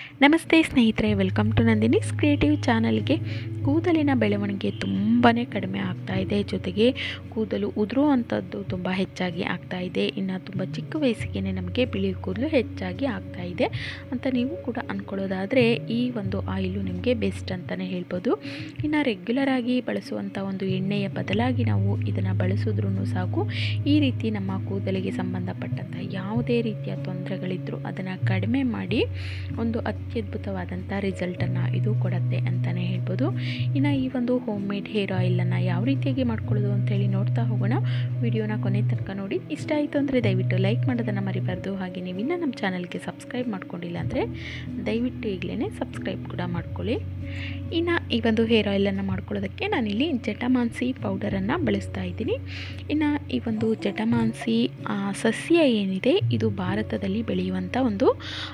ನಮಸ್ತೆ ಸ್ನೇಹಿತರೆ welcome to ನಂದಿನಿಸ್ creative ಚಾನಲ್ಗೆ ಕೂದಲಿನ ಬೆಳವಣಿಗೆ ತುಂಬಾ ಕಡಿಮೆ ಆಗ್ತಾ ಇದೆ ಜೊತೆಗೆ ಕೂದಲು ಉದುರುವಂಥದ್ದು ತುಂಬ ಹೆಚ್ಚಾಗಿ ಆಗ್ತಾ ಇದೆ ಇನ್ನು ತುಂಬ ಚಿಕ್ಕ ವಯಸ್ಸಿಗೆ ನಮಗೆ ಬಿಳಿ ಕೂದಲು ಹೆಚ್ಚಾಗಿ ಆಗ್ತಾ ಇದೆ ಅಂತ ನೀವು ಕೂಡ ಅಂದ್ಕೊಳ್ಳೋದಾದರೆ ಈ ಒಂದು ಆಯಿಲು ನಿಮಗೆ ಬೆಸ್ಟ್ ಅಂತಲೇ ಹೇಳ್ಬೋದು ಇನ್ನು ರೆಗ್ಯುಲರ್ ಆಗಿ ಬಳಸುವಂಥ ಒಂದು ಎಣ್ಣೆಯ ಬದಲಾಗಿ ನಾವು ಇದನ್ನು ಬಳಸಿದ್ರೂ ಸಾಕು ಈ ರೀತಿ ನಮ್ಮ ಕೂದಲಿಗೆ ಸಂಬಂಧಪಟ್ಟಂಥ ಯಾವುದೇ ರೀತಿಯ ತೊಂದರೆಗಳಿದ್ದರೂ ಅದನ್ನು ಕಡಿಮೆ ಮಾಡಿ ಒಂದು ಅತ್ಯದ್ಭುತವಾದಂಥ ರಿಸಲ್ಟನ್ನು ಇದು ಕೊಡುತ್ತೆ ಅಂತಲೇ ಹೇಳ್ಬೋದು ಇನ್ನು ಈ ಒಂದು ಹೋಮ್ ಮೇಡ್ ಹೇರ್ ಆಯಿಲನ್ನು ಯಾವ ರೀತಿಯಾಗಿ ಮಾಡ್ಕೊಳ್ಳೋದು ಅಂತೇಳಿ ನೋಡ್ತಾ ಹೋಗೋಣ ವಿಡಿಯೋನ ಕೊನೆ ತನಕ ನೋಡಿ ಇಷ್ಟ ಆಯಿತು ಅಂದರೆ ದಯವಿಟ್ಟು ಲೈಕ್ ಮಾಡೋದನ್ನು ಮರಿಬಾರ್ದು ಹಾಗೆ ನೀವು ಇನ್ನೂ ನಮ್ಮ ಚಾನಲ್ಗೆ ಸಬ್ಸ್ಕ್ರೈಬ್ ಮಾಡ್ಕೊಂಡಿಲ್ಲ ಅಂದರೆ ದಯವಿಟ್ಟು ಈಗಲೇ ಸಬ್ಸ್ಕ್ರೈಬ್ ಕೂಡ ಮಾಡ್ಕೊಳ್ಳಿ ಇನ್ನು ಈ ಒಂದು ಹೇರ್ ಆಯಿಲನ್ನು ಮಾಡ್ಕೊಳ್ಳೋದಕ್ಕೆ ನಾನಿಲ್ಲಿ ಜಟಮಾನ್ಸಿ ಪೌಡರನ್ನು ಬಳಸ್ತಾ ಇದ್ದೀನಿ ಇನ್ನು ಈ ಒಂದು ಜಟಮಾನ್ಸಿ ಆ, ಸಸ್ಯ ಏನಿದೆ ಇದು ಭಾರತದಲ್ಲಿ ಬೆಳೆಯುವಂಥ ಒಂದು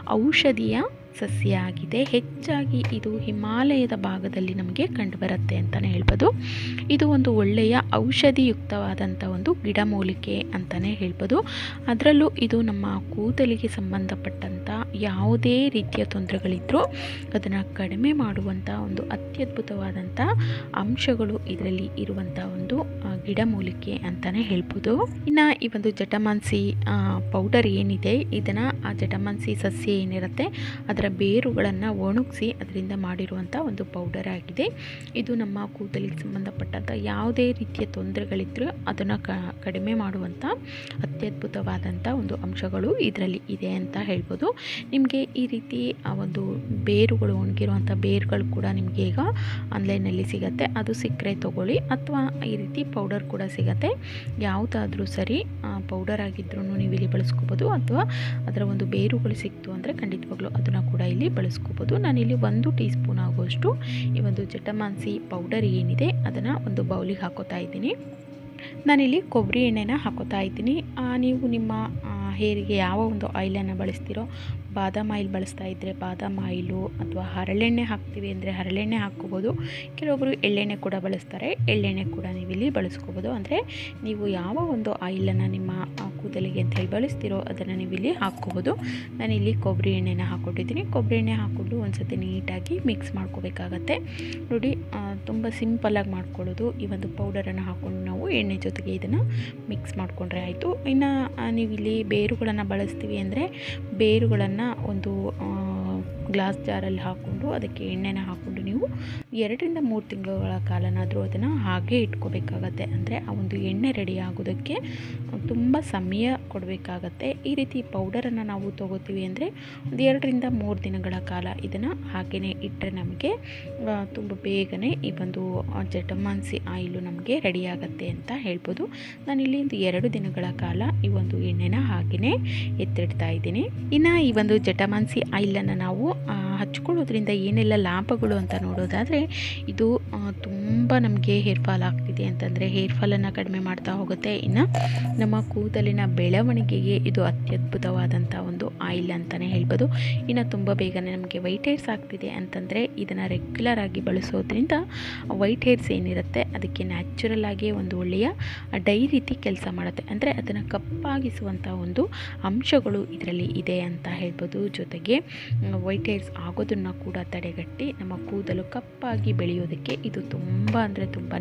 ಔಷಧಿಯ ಸಸ್ಯ ಆಗಿದೆ ಹೆಚ್ಚಾಗಿ ಇದು ಹಿಮಾಲಯದ ಭಾಗದಲ್ಲಿ ನಮಗೆ ಕಂಡುಬರುತ್ತೆ ಅಂತಲೇ ಹೇಳ್ಬೋದು ಇದು ಒಂದು ಒಳ್ಳೆಯ ಔಷಧಿಯುಕ್ತವಾದಂಥ ಒಂದು ಗಿಡಮೂಲಿಕೆ ಅಂತಲೇ ಹೇಳ್ಬೋದು ಅದರಲ್ಲೂ ಇದು ನಮ್ಮ ಕೂದಲಿಗೆ ಸಂಬಂಧಪಟ್ಟಂಥ ಯಾವುದೇ ರೀತಿಯ ತೊಂದರೆಗಳಿದ್ದರೂ ಅದನ್ನು ಕಡಿಮೆ ಮಾಡುವಂಥ ಒಂದು ಅತ್ಯದ್ಭುತವಾದಂಥ ಅಂಶಗಳು ಇದರಲ್ಲಿ ಇರುವಂಥ ಒಂದು ಆ, ಗಿಡಮೂಲಿಕೆ ಅಂತಲೇ ಹೇಳ್ಬೋದು ಇನ್ನು ಈ ಒಂದು ಜಟಮಾನ್ಸಿ ಪೌಡರ್ ಏನಿದೆ ಇದನ್ನು ಆ ಜಟಮಾನ್ಸಿ ಸಸ್ಯ ಏನಿರುತ್ತೆ ಅದರ ಬೇರುಗಳನ್ನು ಒಣಗಿಸಿ ಅದರಿಂದ ಮಾಡಿರುವಂಥ ಒಂದು ಪೌಡರ್ ಆಗಿದೆ ಇದು ನಮ್ಮ ಕೂದಲಿಗೆ ಸಂಬಂಧಪಟ್ಟಂಥ ಯಾವುದೇ ರೀತಿಯ ತೊಂದರೆಗಳಿದ್ದರೂ ಅದನ್ನು ಕ ಕಡಿಮೆ ಮಾಡುವಂಥ ಅತ್ಯದ್ಭುತವಾದಂಥ ಒಂದು ಅಂಶಗಳು ಇದರಲ್ಲಿ ಇದೆ ಅಂತ ಹೇಳ್ಬೋದು ನಿಮಗೆ ಈ ರೀತಿ ಆ ಒಂದು ಬೇರುಗಳು ಒಣಗಿರುವಂಥ ಬೇರುಗಳು ಕೂಡ ನಿಮಗೆ ಈಗ ಆನ್ಲೈನಲ್ಲಿ ಸಿಗುತ್ತೆ ಅದು ಸಿಕ್ಕರೆ ತೊಗೊಳ್ಳಿ ಅಥವಾ ಈ ರೀತಿ ಪೌಡರ್ ಕೂಡ ಸಿಗುತ್ತೆ ಯಾವುದಾದ್ರೂ ಸರಿ ಪೌಡರ್ ಆಗಿದ್ರೂ ನೀವು ಇಲ್ಲಿ ಬಳಸ್ಕೋಬೋದು ಅಥವಾ ಅದರ ಒಂದು ಬೇರುಗಳು ಸಿಕ್ತು ಅಂದರೆ ಖಂಡಿತವಾಗ್ಲೂ ಅದನ್ನು ಕೂಡ ಇಲ್ಲಿ ಬಳಸ್ಕೋಬೋದು ನಾನಿಲ್ಲಿ ಒಂದು ಟೀ ಸ್ಪೂನ್ ಆಗುವಷ್ಟು ಈ ಒಂದು ಜಟಮಾನ್ಸಿ ಪೌಡರ್ ಏನಿದೆ ಅದನ್ನು ಒಂದು ಬೌಲಿಗೆ ಹಾಕೋತಾ ಇದ್ದೀನಿ ನಾನಿಲ್ಲಿ ಕೊಬ್ಬರಿ ಎಣ್ಣೆನ ಹಾಕೋತಾ ಇದ್ದೀನಿ ಆ, ನೀವು ನಿಮ್ಮ ಹೇರಿಗೆ ಯಾವ ಒಂದು ಆಯಿಲನ್ನು ಬಳಸ್ತೀರೋ ಬಾದಾಮ್ ಆಯಿಲ್ ಬಳಸ್ತಾ ಇದ್ದರೆ ಬಾದಾಮ್ ಆಯಿಲು ಅಥವಾ ಹರಳೆಣ್ಣೆ ಹಾಕ್ತೀವಿ ಅಂದರೆ ಹರಳೆಣ್ಣೆ ಹಾಕ್ಕೋಬೋದು ಕೆಲವೊಬ್ಬರು ಎಳ್ಳೆಣ್ಣೆ ಕೂಡ ಬಳಸ್ತಾರೆ ಎಳ್ಳೆಣ್ಣೆ ಕೂಡ ನೀವು ಇಲ್ಲಿ ಬಳಸ್ಕೋಬೋದು ಅಂದರೆ ನೀವು ಯಾವ ಒಂದು ಆಯಿಲನ್ನು ನಿಮ್ಮ ಆ, ಕೂದಲಿಗೆ ಅಂತ ಹೇಳಿ ಬಳಸ್ತೀರೋ ಅದನ್ನು ನೀವು ಇಲ್ಲಿ ಹಾಕ್ಕೋಬೋದು ನಾನಿಲ್ಲಿ ಕೊಬ್ಬರಿ ಎಣ್ಣೆನ ಹಾಕ್ಕೊಟ್ಟಿದ್ದೀನಿ ಕೊಬ್ಬರಿ ಎಣ್ಣೆ ಹಾಕ್ಕೊಂಡು ಒಂದ್ಸತಿ ನೀಟಾಗಿ ಮಿಕ್ಸ್ ಮಾಡ್ಕೋಬೇಕಾಗತ್ತೆ ನೋಡಿ ಆ, ತುಂಬ ಸಿಂಪಲ್ಲಾಗಿ ಮಾಡ್ಕೊಳ್ಳೋದು ಈ ಒಂದು ಪೌಡರನ್ನು ಹಾಕ್ಕೊಂಡು ನಾವು ಎಣ್ಣೆ ಜೊತೆಗೆ ಇದನ್ನು ಮಿಕ್ಸ್ ಮಾಡಿಕೊಂಡ್ರೆ ಆಯಿತು ಇನ್ನು ನೀವು ಇಲ್ಲಿ ಬೇರುಗಳನ್ನು ಬಳಸ್ತೀವಿ ಅಂದರೆ ಬೇರುಗಳನ್ನು ಒಂದು ಗ್ಲಾಸ್ ಜಾರಲ್ಲಿ ಹಾಕ್ಕೊಂಡು ಅದಕ್ಕೆ ಎಣ್ಣೆನ ಹಾಕ್ಕೊಂಡು ನೀವು ಎರಡರಿಂದ ಮೂರು ತಿಂಗಳುಗಳ ಕಾಲನಾದರೂ ಅದನ್ನು ಹಾಗೆ ಇಟ್ಕೋಬೇಕಾಗತ್ತೆ ಅಂದರೆ ಆ ಒಂದು ಎಣ್ಣೆ ರೆಡಿ ಆಗೋದಕ್ಕೆ ತುಂಬ ಸಮಯ ಕೊಡಬೇಕಾಗತ್ತೆ ಈ ರೀತಿ ಪೌಡರನ್ನು ನಾವು ತೊಗೋತೀವಿ ಅಂದರೆ ಒಂದು ಎರಡರಿಂದ ಮೂರು ದಿನಗಳ ಕಾಲ ಇದನ್ನು ಹಾಗೆಯೇ ಇಟ್ಟರೆ ನಮಗೆ ಆ, ತುಂಬ ಬೇಗನೆ ಈ ಒಂದು ಆ, ಜಟಮಾನ್ಸಿ ಆಯಿಲು ನಮಗೆ ರೆಡಿ ಆಗುತ್ತೆ ಅಂತ ಹೇಳ್ಬೋದು ನಾನಿಲ್ಲಿ ಒಂದು ಎರಡು ದಿನಗಳ ಕಾಲ ಈ ಒಂದು ಎಣ್ಣೆನ ಹಾಗೆಯೇ ಎತ್ತಿಡ್ತಾ ಇದ್ದೀನಿ ಇನ್ನು ಈ ಒಂದು ಜಟಮಾನ್ಸಿ ಆಯಿಲನ್ನು ನಾವು ಆ, ಹಚ್ಕೊಳ್ಳೋದ್ರಿಂದ ಏನೆಲ್ಲ ಲಾಭಗಳು ಅಂತ ನೋಡೋದಾದರೆ ಇದು ತುಂಬ ನಮಗೆ ಹೇರ್ ಫಾಲ್ ಆಗ್ತಿದೆ ಅಂತಂದರೆ ಹೇರ್ ಫಾಲನ್ನು ಕಡಿಮೆ ಮಾಡ್ತಾ ಹೋಗುತ್ತೆ ಇನ್ನು ನಮ್ಮ ಕೂದಲಿನ ಬೆಳವಣಿಗೆಗೆ ಇದು ಅತ್ಯದ್ಭುತವಾದಂಥ ಒಂದು ಆಯಿಲ್ ಅಂತಲೇ ಹೇಳ್ಬೋದು ಇನ್ನು ತುಂಬ ಬೇಗನೆ ನಮಗೆ ವೈಟ್ ಹೇರ್ಸ್ ಆಗ್ತಿದೆ ಅಂತಂದರೆ ಇದನ್ನು ರೆಗ್ಯುಲರ್ ಆಗಿ ಬಳಸೋದ್ರಿಂದ ವೈಟ್ ಹೇರ್ಸ್ ಏನಿರುತ್ತೆ ಅದಕ್ಕೆ ನ್ಯಾಚುರಲ್ ಆಗಿ ಒಂದು ಒಳ್ಳೆಯ ಡೈ ರೀತಿ ಕೆಲಸ ಮಾಡುತ್ತೆ ಅಂದರೆ ಅದನ್ನು ಕಪ್ಪಾಗಿಸುವಂಥ ಒಂದು ಅಂಶಗಳು ಇದರಲ್ಲಿ ಇದೆ ಅಂತ ಹೇಳ್ಬೋದು ಜೊತೆಗೆ ವೈಟ್ ಹೇರ್ಸ್ ಆಗೋದನ್ನು ಕೂಡ ತಡೆಗಟ್ಟಿ ನಮ್ಮ ಕೂದಲು ಕಪ್ಪಾಗಿ ಬೆಳೆಯೋದಕ್ಕೆ ಇದು ತುಂಬ ಅಂದರೆ ತುಂಬಾ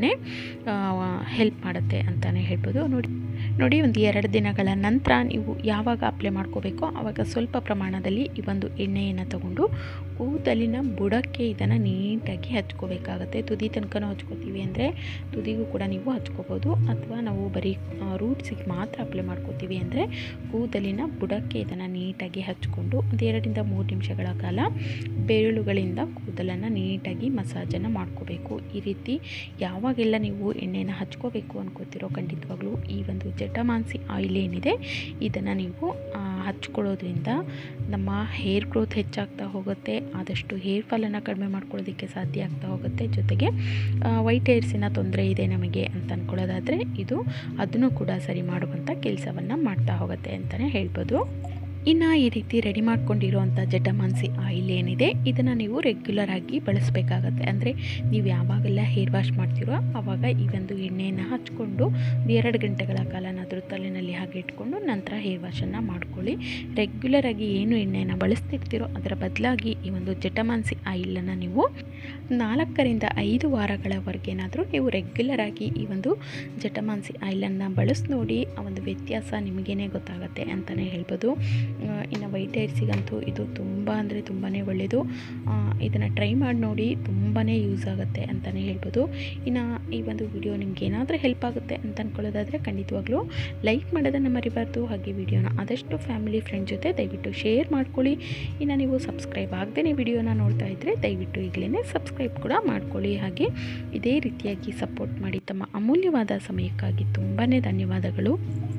ಹೆಲ್ಪ್ ಮಾಡುತ್ತೆ ಅಂತಲೇ ಹೇಳ್ಬೋದು ನೋಡಿ ನೋಡಿ ಒಂದು ಎರಡು ದಿನಗಳ ನಂತರ ನೀವು ಯಾವಾಗ ಅಪ್ಲೈ ಮಾಡ್ಕೋಬೇಕೋ ಆವಾಗ ಸ್ವಲ್ಪ ಪ್ರಮಾಣದಲ್ಲಿ ಈ ಒಂದು ಎಣ್ಣೆಯನ್ನು ತಗೊಂಡು ಕೂದಲಿನ ಬುಡಕ್ಕೆ ಇದನ್ನು ನೀಟಾಗಿ ಹಚ್ಕೋಬೇಕಾಗತ್ತೆ ತುದಿ ತನಕನೂ ಹಚ್ಕೋತೀವಿ ಅಂದರೆ ತುದಿಗೂ ಕೂಡ ನೀವು ಹಚ್ಕೋಬೋದು ಅಥವಾ ನಾವು ಬರೀ ರೂಟ್ಸಿಗೆ ಮಾತ್ರ ಅಪ್ಲೈ ಮಾಡ್ಕೋತೀವಿ ಅಂದರೆ ಕೂದಲಿನ ಬುಡಕ್ಕೆ ಇದನ್ನು ನೀಟಾಗಿ ಹಚ್ಕೊಂಡು ಒಂದು ಎರಡರಿಂದ ಮೂರು ನಿಮಿಷಗಳ ಕಾಲ ಬೆರಳುಗಳಿಂದ ಕೂದಲನ್ನು ನೀಟಾಗಿ ಮಸಾಜನ್ನು ಮಾಡ್ಕೋಬೇಕು ಈ ರೀತಿ ಯಾವಾಗೆಲ್ಲ ನೀವು ಎಣ್ಣೆನ ಹಚ್ಕೋಬೇಕು ಅನ್ಕೋತಿರೋ ಖಂಡಿತವಾಗ್ಲೂ ಈ ಒಂದು ಜಟಮಾನ್ಸಿ ಆಯಿಲ್ ಏನಿದೆ ಇದನ್ನು ನೀವು ಆ, ಹಚ್ಕೊಳ್ಳೋದ್ರಿಂದ ನಮ್ಮ ಹೇರ್ ಗ್ರೋತ್ ಹೆಚ್ಚಾಗ್ತಾ ಹೋಗುತ್ತೆ ಆದಷ್ಟು ಹೇರ್ ಫಾಲನ್ನು ಕಡಿಮೆ ಮಾಡ್ಕೊಳ್ಳೋದಕ್ಕೆ ಸಾಧ್ಯ ಆಗ್ತಾ ಹೋಗುತ್ತೆ ಜೊತೆಗೆ ವೈಟ್ ಹೇರ್ಸಿನ ತೊಂದರೆ ಇದೆ ನಮಗೆ ಅಂತ ಅಂದ್ಕೊಳ್ಳೋದಾದರೆ ಇದು ಅದನ್ನು ಕೂಡ ಸರಿ ಮಾಡುವಂಥ ಕೆಲಸವನ್ನು ಮಾಡ್ತಾ ಹೋಗುತ್ತೆ ಅಂತಲೇ ಹೇಳ್ಬೋದು ಇನ್ನು ಈ ರೀತಿ ರೆಡಿ ಮಾಡ್ಕೊಂಡಿರುವಂಥ ಜಟಮಾನ್ಸಿ ಆಯಿಲ್ ಏನಿದೆ ಇದನ್ನು ನೀವು ರೆಗ್ಯುಲರ್ ಆಗಿ ಬಳಸಬೇಕಾಗತ್ತೆ ಅಂದರೆ ನೀವು ಯಾವಾಗೆಲ್ಲ ಹೇರ್ ವಾಶ್ ಮಾಡ್ತೀರೋ ಆವಾಗ ಈ ಒಂದು ಎಣ್ಣೆಯನ್ನು ಹಚ್ಕೊಂಡು ಎರಡು ಗಂಟೆಗಳ ಕಾಲನಾದರೂ ತಲೆಯಲ್ಲಿ ಹಾಗೆ ಇಟ್ಕೊಂಡು ನಂತರ ಹೇರ್ ವಾಶನ್ನು ಮಾಡ್ಕೊಳ್ಳಿ ರೆಗ್ಯುಲರ್ ಆಗಿ ಏನು ಎಣ್ಣೆಯನ್ನು ಬಳಸ್ತಿರ್ತೀರೋ ಅದರ ಬದಲಾಗಿ ಈ ಒಂದು ಜಟಮಾನ್ಸಿ ಆಯಿಲನ್ನು ನೀವು ನಾಲ್ಕರಿಂದ ಐದು ವಾರಗಳವರೆಗೇನಾದರೂ ನೀವು ರೆಗ್ಯುಲರ್ ಆಗಿ ಈ ಒಂದು ಜಟಮಾನ್ಸಿ ಆಯಿಲನ್ನು ಬಳಸಿ ನೋಡಿ ಆ ಒಂದು ವ್ಯತ್ಯಾಸ ನಿಮಗೇನೆ ಗೊತ್ತಾಗುತ್ತೆ ಅಂತಲೇ ಹೇಳ್ಬೋದು ಆ, ಇನ್ನು ವೈಟ್ ಹೇರ್ಸಿಗಂತೂ ಇದು ತುಂಬ ಅಂದರೆ ತುಂಬಾ ಒಳ್ಳೆಯದು ಇದನ್ನು ಟ್ರೈ ಮಾಡಿ ನೋಡಿ ತುಂಬಾ ಯೂಸ್ ಆಗುತ್ತೆ ಅಂತಲೇ ಹೇಳ್ಬೋದು ಇನ್ನು ಈ ಒಂದು ವಿಡಿಯೋ ನಿಮ್ಗೆ ಏನಾದರೂ ಹೆಲ್ಪ್ ಆಗುತ್ತೆ ಅಂತ ಅಂದ್ಕೊಳ್ಳೋದಾದರೆ ಖಂಡಿತವಾಗ್ಲೂ ಲೈಕ್ ಮಾಡೋದನ್ನು ಮರಿಬಾರ್ದು ಹಾಗೆ ವಿಡಿಯೋನ ಆದಷ್ಟು ಫ್ಯಾಮಿಲಿ ಫ್ರೆಂಡ್ ಜೊತೆ ದಯವಿಟ್ಟು ಶೇರ್ ಮಾಡ್ಕೊಳ್ಳಿ ಇನ್ನು ನೀವು ಸಬ್ಸ್ಕ್ರೈಬ್ ಆಗದೇ ವಿಡಿಯೋನ ನೋಡ್ತಾ ಇದ್ದರೆ ದಯವಿಟ್ಟು ಈಗಲೇ ಸಬ್ಸ್ಕ್ರೈಬ್ ಕೂಡ ಮಾಡ್ಕೊಳ್ಳಿ ಹಾಗೆ ಇದೇ ರೀತಿಯಾಗಿ ಸಪೋರ್ಟ್ ಮಾಡಿ ತಮ್ಮ ಅಮೂಲ್ಯವಾದ ಸಮಯಕ್ಕಾಗಿ ತುಂಬಾ ಧನ್ಯವಾದಗಳು